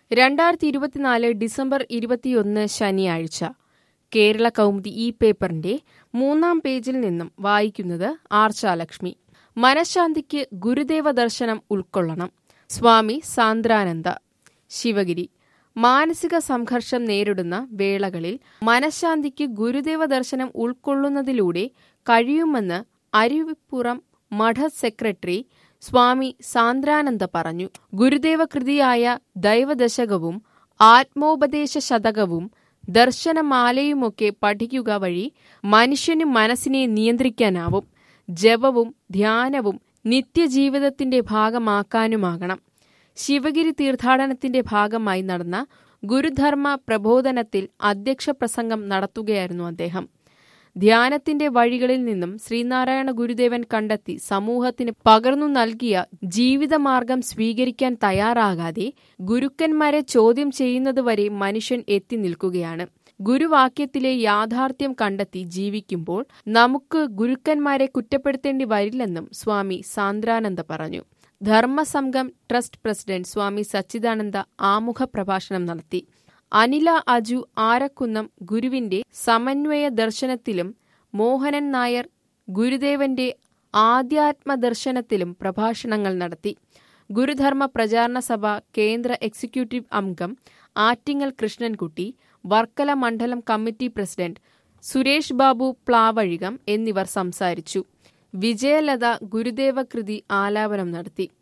രണ്ടായിരത്തി ഇരുപത്തിനാല് ഡിസംബർ ഇരുപത്തിയൊന്ന് ശനിയാഴ്ച കേരള കൗമുദി ഈ പേപ്പറിന്റെ മൂന്നാം പേജിൽ നിന്നും വായിക്കുന്നത് ആർച്ചാലക്ഷ്മി മനഃശാന്തിക്ക് ഗുരുദേവ ദർശനം ഉൾക്കൊള്ളണം സ്വാമി സാന്ദ്രാനന്ദ ശിവഗിരി മാനസിക സംഘർഷം നേരിടുന്ന വേളകളിൽ മനഃശാന്തിക്ക് ഗുരുദേവ ദർശനം ഉൾക്കൊള്ളുന്നതിലൂടെ കഴിയുമെന്ന് അരുവിപ്പുറം മഠ സെക്രട്ടറി സ്വാമി സാന്ദ്രാനന്ദ പറഞ്ഞു ഗുരുദേവ കൃതിയായ ദൈവദശകവും ആത്മോപദേശ ശതകവും ദർശനമാലയുമൊക്കെ പഠിക്കുക വഴി മനുഷ്യന് മനസ്സിനെ നിയന്ത്രിക്കാനാവും ജപവും ധ്യാനവും നിത്യജീവിതത്തിന്റെ ഭാഗമാക്കാനുമാകണം ശിവഗിരി തീർത്ഥാടനത്തിന്റെ ഭാഗമായി നടന്ന ഗുരുധർമ്മ പ്രബോധനത്തിൽ അധ്യക്ഷ പ്രസംഗം നടത്തുകയായിരുന്നു അദ്ദേഹം ധ്യാനത്തിന്റെ വഴികളിൽ നിന്നും ശ്രീനാരായണ ഗുരുദേവൻ കണ്ടെത്തി സമൂഹത്തിന് പകർന്നു നൽകിയ ജീവിതമാർഗം സ്വീകരിക്കാൻ തയ്യാറാകാതെ ഗുരുക്കന്മാരെ ചോദ്യം ചെയ്യുന്നതുവരെ മനുഷ്യൻ എത്തി നിൽക്കുകയാണ് ഗുരുവാക്യത്തിലെ യാഥാർത്ഥ്യം കണ്ടെത്തി ജീവിക്കുമ്പോൾ നമുക്ക് ഗുരുക്കന്മാരെ കുറ്റപ്പെടുത്തേണ്ടി വരില്ലെന്നും സ്വാമി സാന്ദ്രാനന്ദ പറഞ്ഞു ധർമ്മസംഘം ട്രസ്റ്റ് പ്രസിഡന്റ് സ്വാമി സച്ചിദാനന്ദ ആമുഖ പ്രഭാഷണം നടത്തി അനില അജു ആരക്കുന്നം ഗുരുവിന്റെ സമന്വയ ദർശനത്തിലും മോഹനൻ നായർ ഗുരുദേവന്റെ ആധ്യാത്മ ദർശനത്തിലും പ്രഭാഷണങ്ങൾ നടത്തി ഗുരുധർമ്മ പ്രചാരണ സഭ കേന്ദ്ര എക്സിക്യൂട്ടീവ് അംഗം ആറ്റിങ്ങൽ കൃഷ്ണൻകുട്ടി വർക്കല മണ്ഡലം കമ്മിറ്റി പ്രസിഡന്റ് സുരേഷ് ബാബു പ്ലാവഴികം എന്നിവർ സംസാരിച്ചു വിജയലത ഗുരുദേവ കൃതി ആലാപനം നടത്തി